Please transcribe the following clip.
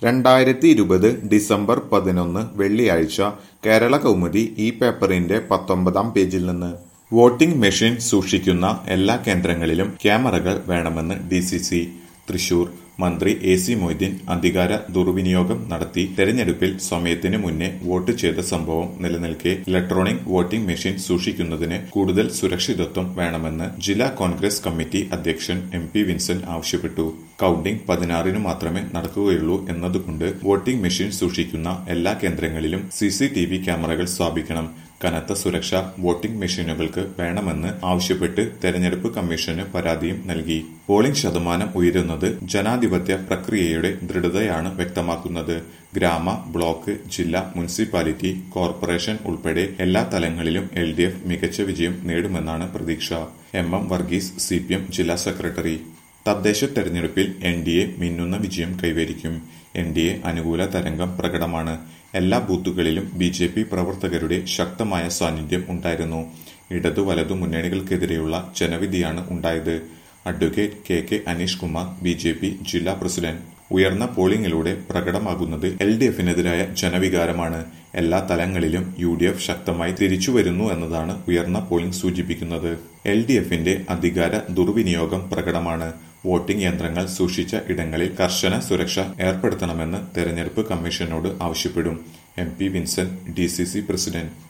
രണ്ടായിരത്തി ഇരുപത് ഡിസംബർ പതിനൊന്ന് വെള്ളിയാഴ്ച കേരള കൗമുദി ഈ പേപ്പറിന്റെ പത്തൊമ്പതാം പേജിൽ നിന്ന് വോട്ടിംഗ് മെഷീൻ സൂക്ഷിക്കുന്ന എല്ലാ കേന്ദ്രങ്ങളിലും ക്യാമറകൾ വേണമെന്ന് ഡിസിസി തൃശൂർ മന്ത്രി എ സി മൊയ്തീൻ അധികാര ദുർവിനിയോഗം നടത്തി തെരഞ്ഞെടുപ്പിൽ സമയത്തിന് മുന്നേ വോട്ട് ചെയ്ത സംഭവം നിലനിൽക്കെ ഇലക്ട്രോണിക് വോട്ടിംഗ് മെഷീൻ സൂക്ഷിക്കുന്നതിന് കൂടുതൽ സുരക്ഷിതത്വം വേണമെന്ന് ജില്ലാ കോൺഗ്രസ് കമ്മിറ്റി അധ്യക്ഷൻ എം പി വിൻസെന്റ് ആവശ്യപ്പെട്ടു കൌണ്ടിംഗ് പതിനാറിന് മാത്രമേ നടക്കുകയുള്ളൂ എന്നതുകൊണ്ട് വോട്ടിംഗ് മെഷീൻ സൂക്ഷിക്കുന്ന എല്ലാ കേന്ദ്രങ്ങളിലും സി സി ടി വി ക്യാമറകൾ സ്ഥാപിക്കണം കനത്ത സുരക്ഷ വോട്ടിംഗ് മെഷീനുകൾക്ക് വേണമെന്ന് ആവശ്യപ്പെട്ട് തെരഞ്ഞെടുപ്പ് കമ്മീഷന് പരാതിയും നൽകി പോളിംഗ് ശതമാനം ഉയരുന്നത് ജനാധിപത്യ പ്രക്രിയയുടെ ദൃഢതയാണ് വ്യക്തമാക്കുന്നത് ഗ്രാമ ബ്ലോക്ക് ജില്ലാ മുനിസിപ്പാലിറ്റി കോർപ്പറേഷൻ ഉൾപ്പെടെ എല്ലാ തലങ്ങളിലും എൽ ഡി എഫ് മികച്ച വിജയം നേടുമെന്നാണ് പ്രതീക്ഷ M M Varghese C P M ജില്ലാ സെക്രട്ടറി തദ്ദേശ തെരഞ്ഞെടുപ്പിൽ എൻ ഡി എ മിന്നുന്ന വിജയം കൈവരിക്കും എൻ ഡി എ അനുകൂല തരംഗം പ്രകടമാണ് എല്ലാ ബൂത്തുകളിലും ബി ജെ പി പ്രവർത്തകരുടെ ശക്തമായ സാന്നിധ്യം ഉണ്ടായിരുന്നു ഇടതു വലതു മുന്നണികൾക്കെതിരെയുള്ള ജനവിധിയാണ് ഉണ്ടായത് advocate K K Aneesh Kumar B J P ജില്ലാ പ്രസിഡന്റ് ഉയർന്ന പോളിംഗിലൂടെ പ്രകടമാകുന്നത് എൽ ഡി എഫിനെതിരായ ജനവികാരമാണ് എല്ലാ തലങ്ങളിലും യു ഡി എഫ് ശക്തമായി തിരിച്ചുവരുന്നു എന്നതാണ് ഉയർന്ന പോളിംഗ് സൂചിപ്പിക്കുന്നത് എൽ ഡി എഫിന്റെ അധികാര ദുർവിനിയോഗം പ്രകടമാണ് വോട്ടിംഗ് യന്ത്രങ്ങൾ സൂക്ഷിച്ച ഇടങ്ങളിൽ കർശന സുരക്ഷ ഏർപ്പെടുത്തണമെന്ന് തെരഞ്ഞെടുപ്പ് കമ്മീഷനോട് ആവശ്യപ്പെടും M P Vincent D C C president